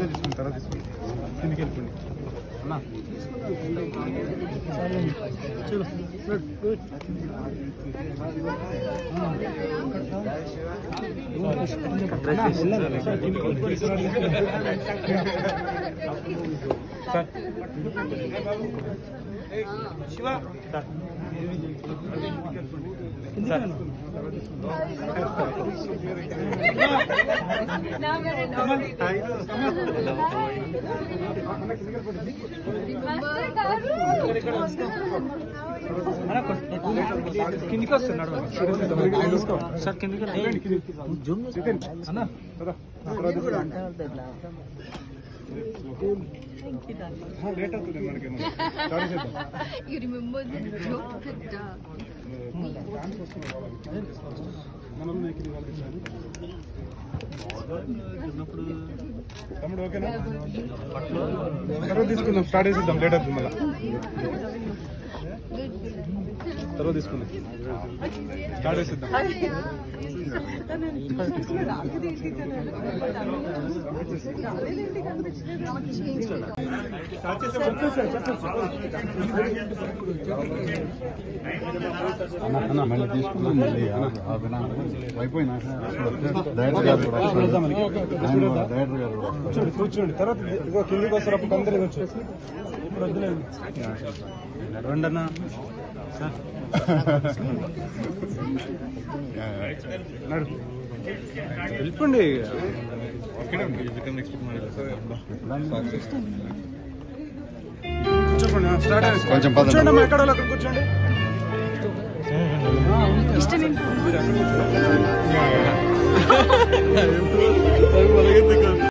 తీసుకుని తర్వాత తీసుకుని కిందికి వెళ్ళిపోండి అన్నా శివ కిందికి వస్తున్నాడు సార్ కిందికి అన్న లేట్ అవుతుంది మనకి సారీ చేద్దాం You remember the joke that uh, మనం ఇక్కడ పంపించాలి తమ్ముడు ఓకేనా తర్వాత తీసుకుందాం స్టార్ట్ చేసిద్దాం లేట్ అవుతుంది మళ్ళీ తర్వాత తీసుకుందాం స్టార్ట్ చేసిద్దాం అన్న అన్న మళ్ళీ తీసుకుందాం మళ్ళీ అయిపోయినా డైరెక్టర్ గారు కూడా వస్తారు. ఆయన కూడా డైరెక్టర్ గారు కూడా వస్తారు. కూర్చోండి కూర్చోండి తర్వాత ఇదిగో కిందికి వస్తారు అప్పుడు అందరూ వచ్చు ఇప్పుడు వద్దులేదు నడవండి అన్న నడు వెళ్ళిపోండి కూర్చోండి స్టార్ట్ కొంచెం పదండి. కూర్చోండి అమ్మా, ఎక్కడ వాళ్ళు అక్కడ కూర్చోండి ఇష్టం మీరు అక్కడ కూర్చోండి.